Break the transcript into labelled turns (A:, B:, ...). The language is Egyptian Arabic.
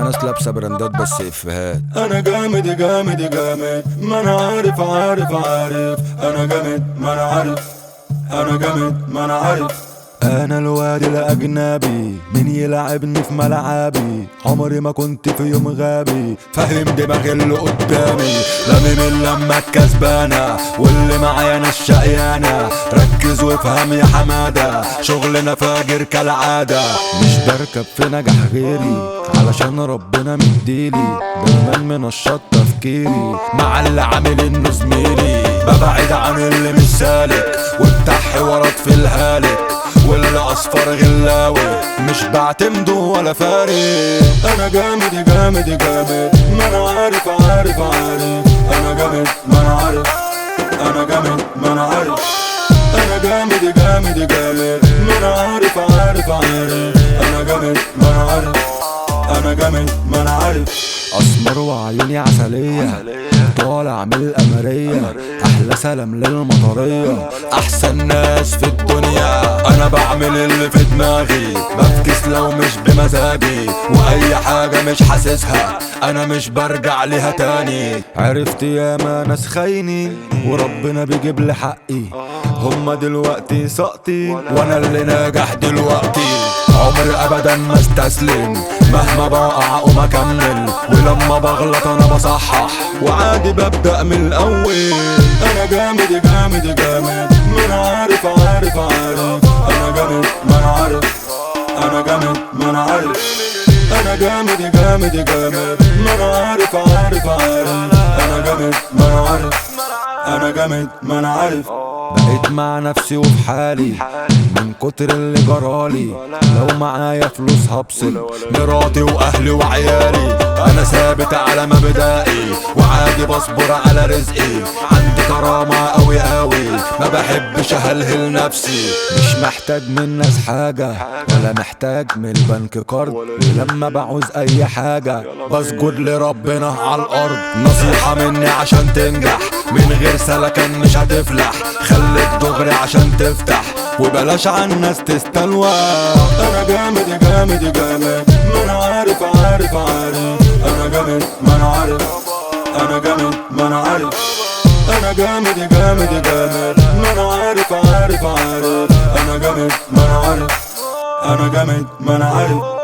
A: ناس لابسه براندات بس افيهات
B: انا جامد جامد جامد ما انا عارف عارف عارف انا جامد ما انا عارف انا جامد ما انا عارف انا الواد الاجنبي مين يلعبني في ملعبي عمري ما كنت في يوم غبي فاهم دماغي اللي قدامي لمي من لما الكسبانة واللي معايا انا الشقيانة ركز وافهم يا حمادة شغلنا فاجر كالعادة مش بركب في نجاح غيري علشان ربنا مديلي دايما منشط تفكيري مع اللي عامل انه زميلي ببعد عن اللي مش سالك وبتاع حوارات في الهالك واللي اصفر غلاوي مش بعتمده ولا فارق انا جامد جامد جامد ما انا عارف عارف عارف انا جامد ما انا عارف انا جامد ما انا عارف انا جامد جامد جامد ما انا عارف عارف عارف انا جامد ما انا عارف انا جامد ما انا عارف اسمر وعيوني عسلية طالع من القمرية احلى سلام للمطرية احسن ناس في الدنيا انا بعمل اللي في دماغي بفكس لو مش بمزاجي واي حاجة مش حاسسها انا مش برجع ليها تاني عرفت ياما ناس خايني وربنا بيجيب لي حقي هما دلوقتي سقطي وانا اللي ناجح دلوقتي عمري ابدا ما استسلم مهما بقع اقوم اكمل ولما بغلط انا بصحح وعادي ببدا من الاول انا جامد جامد جامد ما انا عارف عارف عارف انا جامد ما انا عارف انا جامد ما انا عارف انا جامد جامد جامد ما انا عارف عارف عارف انا جامد ما انا عارف انا جامد ما انا عارف بقيت مع نفسي وفي حالي من كتر اللي جرالي لو معايا فلوس هبصل مراتي واهلي وعيالي انا ثابت على مبدئي وعادي بصبر على رزقي عندي كرامة قوي قوي ما بحبش اهلهل نفسي مش محتاج من الناس حاجة ولا محتاج من البنك قرض ولما بعوز اي حاجة بسجد لربنا على الارض نصيحة مني عشان تنجح من غير سلكن مش هتفلح خليك دغري عشان تفتح وبلاش عن الناس تستلوى انا جامد جامد جامد ما انا عارف عارف عارف انا جامد ما انا عارف انا جامد ما انا عارف انا جامد جامد جامد ما انا عارف عارف عارف انا جامد ما انا عارف انا جامد ما انا عارف